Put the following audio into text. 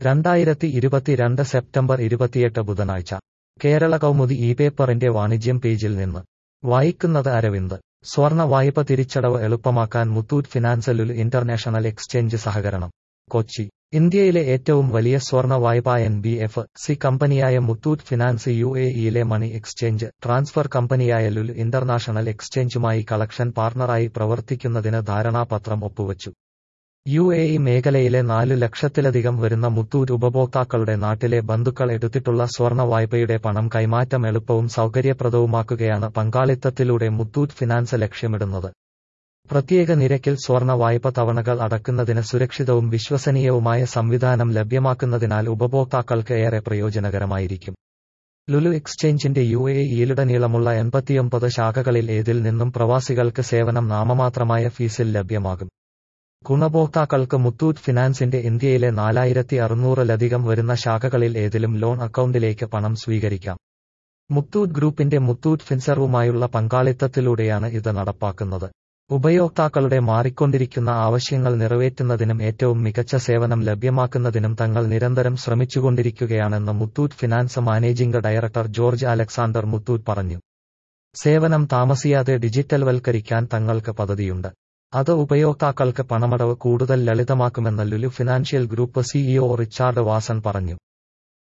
രണ്ടായിരത്തി ഇരുപത്തിരണ്ട് സെപ്റ്റംബർ ഇരുപത്തിയെട്ട് ബുധനാഴ്ച കേരള കൗമുദി ഇ പേപ്പറിന്റെ വാണിജ്യം പേജിൽ നിന്ന് വായിക്കുന്നത് അരവിന്ദ് സ്വർണ വായ്പ തിരിച്ചടവ് എളുപ്പമാക്കാൻ Muthoot finance Lulu international exchange സഹകരണം കൊച്ചി ഇന്ത്യയിലെ ഏറ്റവും വലിയ സ്വർണ വായ്പ എൻ ബി എഫ് സി കമ്പനിയായ മുത്തൂറ്റ് ഫിനാൻസ് യു എ ഇയിലെ മണി എക്സ്ചേഞ്ച് ട്രാൻസ്ഫർ കമ്പനിയായ ലുലു ഇന്റർനാഷണൽ എക്സ്ചേഞ്ചുമായി കളക്ഷൻ പാർട്ണറായി പ്രവർത്തിക്കുന്നതിന് ധാരണാപത്രം ഒപ്പുവച്ചു യു എ ഇ മേഖലയിലെ നാലു ലക്ഷത്തിലധികം വരുന്ന മുത്തൂറ്റ് ഉപഭോക്താക്കളുടെ നാട്ടിലെ ബന്ധുക്കൾ എടുത്തിട്ടുള്ള സ്വർണ വായ്പയുടെ പണം കൈമാറ്റം എളുപ്പവും സൗകര്യപ്രദവുമാക്കുകയാണ് പങ്കാളിത്തത്തിലൂടെ മുത്തൂറ്റ് ഫിനാൻസ് ലക്ഷ്യമിടുന്നത് പ്രത്യേക നിരക്കിൽ സ്വർണ വായ്പ തവണകൾ അടക്കുന്നതിന് സുരക്ഷിതവും വിശ്വസനീയവുമായ സംവിധാനം ലഭ്യമാക്കുന്നതിനാൽ ഉപഭോക്താക്കൾക്ക് ഏറെ പ്രയോജനകരമായിരിക്കും ലുലു എക്സ്ചേഞ്ചിന്റെ യു എ ഇയിലുടനീളമുള്ള എൺപത്തിയൊമ്പത് ശാഖകളിൽ ഏതിൽ നിന്നും പ്രവാസികൾക്ക് സേവനം നാമമാത്രമായ ഫീസിൽ ലഭ്യമാകും ഗുണഭോക്താക്കൾക്ക് മുത്തൂറ്റ് ഫിനാൻസിന്റെ ഇന്ത്യയിലെ നാലായിരത്തി അറുന്നൂറിലധികം വരുന്ന ശാഖകളിൽ ഏതിലും ലോൺ അക്കൗണ്ടിലേക്ക് പണം സ്വീകരിക്കാം മുത്തൂറ്റ് ഗ്രൂപ്പിന്റെ മുത്തൂറ്റ് ഫിൻസറുമായുള്ള പങ്കാളിത്തത്തിലൂടെയാണ് ഇത് നടപ്പാക്കുന്നത് ഉപയോക്താക്കളുടെ മാറിക്കൊണ്ടിരിക്കുന്ന ആവശ്യങ്ങൾ നിറവേറ്റുന്നതിനും ഏറ്റവും മികച്ച സേവനം ലഭ്യമാക്കുന്നതിനും തങ്ങൾ നിരന്തരം ശ്രമിച്ചുകൊണ്ടിരിക്കുകയാണെന്ന് Muthoot finance managing director George Alexander Muthoot പറഞ്ഞു സേവനം താമസിയാതെ ഡിജിറ്റൽവൽക്കരിക്കാൻ തങ്ങൾക്ക് പദ്ധതിയുണ്ട് അത് ഉപയോക്താക്കൾക്ക് പണമടവ് കൂടുതൽ ലളിതമാക്കുമെന്ന് Lulu financial group CEO Richard Wasson പറഞ്ഞു